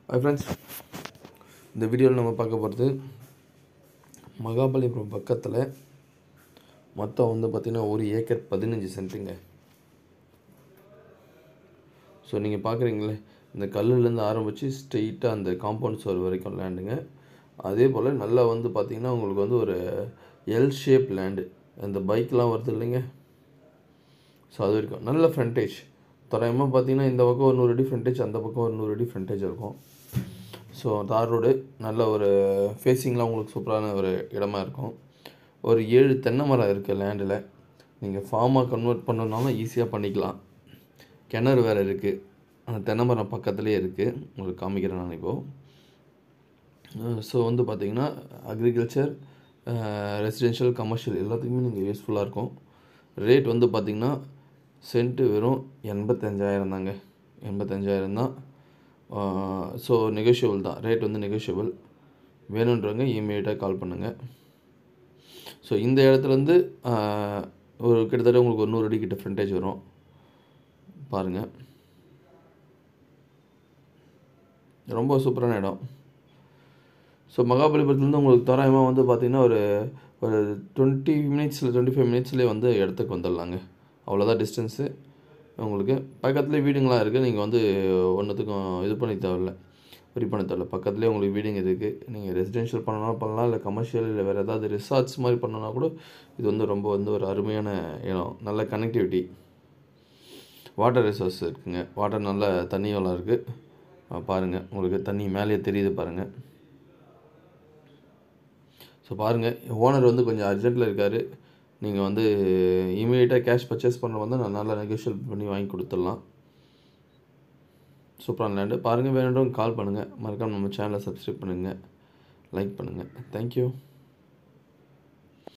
hi friends இந்த வீடியோவில் நம்ம பார்க்க போகிறது மகாபலிபுரம் பக்கத்தில் மொத்தம் வந்து பார்த்திங்கன்னா ஒரு ஏக்கர் பதினஞ்சு சென்ட்டுங்க ஸோ நீங்கள் பார்க்குறீங்களே இந்த கல்லுலேருந்து ஆரம்பித்து ஸ்ட்ரெயிட்டாக அந்த காம்பவுண்ட் சுவர் வரைக்கும் லேண்டுங்க அதே போல் நல்லா வந்து பார்த்திங்கன்னா உங்களுக்கு வந்து ஒரு எல் ஷேப் லேண்டு அந்த பைக்லாம் வருது இல்லைங்க ஸோ அது வரைக்கும் நல்ல ஃப்ரண்டேஜ் தோராயமாக பார்த்தீங்கன்னா இந்த பக்கம் ஒரு நூறு அடி ஃப்ரண்டேஜ் அந்த பக்கம் ஒரு நூறு அடி ஃப்ரண்டேஜ் இருக்கும் ஸோ தார் ரோடு நல்ல ஒரு ஃபேஸிங்லாம் உங்களுக்கு சூப்பரான ஒரு இடமா இருக்கும் ஒரு ஏழு தென்னை மரம் இருக்குது லேண்டில் நீங்கள் ஃபார்மாக கன்வெர்ட் பண்ணணுன்னாலும் ஈஸியாக பண்ணிக்கலாம் கிணறு வேறு இருக்குது அந்த தென்னை மரம் பக்கத்துலேயே இருக்குது உங்களுக்கு காமிக்கிறேன் நான் இப்போது ஸோ வந்து பார்த்தீங்கன்னா அக்ரிகல்ச்சர் ரெசிடென்ஷியல் கமர்ஷியல் எல்லாத்துக்குமே நீங்கள் யூஸ்ஃபுல்லாக இருக்கும் ரேட் வந்து பார்த்திங்கன்னா சென்ட்டு வெறும் எண்பத்தஞ்சாயிரம் தாங்க எண்பத்தஞ்சாயிரம் தான் ஸோ நெகோஷியபிள் தான் ரேட் வந்து நெகோஷியபிள் வேணுன்றவங்க இமீடியட்டாக கால் பண்ணுங்கள் ஸோ இந்த இடத்துலேருந்து ஒரு கிட்டத்தட்ட உங்களுக்கு ஒரு நூறு அடி கிட்ட ஃப்ரண்டேஜ் வரும் பாருங்கள் ரொம்ப சூப்பரான இடம் ஸோ மகாபலிபுரத்துலேருந்து உங்களுக்கு தோராயமாக வந்து பார்த்திங்கன்னா ஒரு ஒரு டுவெண்ட்டி மினிட்ஸில் டுவெண்ட்டி ஃபைவ் மினிட்ஸ்லேயே வந்து இடத்துக்கு வந்துடலாங்க அவ்வளோதான் டிஸ்டன்ஸு உங்களுக்கு பக்கத்துலேயே வீடுங்களாம் இருக்குது நீங்கள் வந்து ஒன்றுத்துக்கும் இது பண்ணி தேவையில்ல வரி பண்ண தேவையில்ல பக்கத்துலேயே உங்களுக்கு வீடுங்க இருக்குது நீங்கள் ரெசிடென்ஷியல் பண்ணலாம் பண்ணலாம் இல்லை கமர்ஷியல் இல்லை வேறு ஏதாவது ரிசார்ட்ஸ் மாதிரி பண்ணணும்னா கூட இது வந்து ரொம்ப வந்து ஒரு அருமையான இடம் நல்ல கனெக்டிவிட்டி வாட்டர் ரிசோர்ஸ் இருக்குங்க வாட்டர் நல்ல தண்ணி வளம் இருக்குது பாருங்கள் உங்களுக்கு தண்ணி மேலேயே தெரியுது பாருங்கள் ஸோ பாருங்கள் ஓனர் வந்து கொஞ்சம் அர்ஜென்ட்டில் இருக்கார் நீங்கள் வந்து இமீடியட்டாக கேஷ் பர்ச்சேஸ் பண்ண வந்து நான் நல்லா நெகோஷியல் பண்ணி வாங்கி கொடுத்துடலாம் சூப்பரான லேண்டு பாருங்கள் வேணுன்றவங்க கால் பண்ணுங்கள் மறக்காமல் நம்ம சேனலை சப்ஸ்கிரைப் பண்ணுங்கள் லைக் பண்ணுங்கள் தேங்க்யூ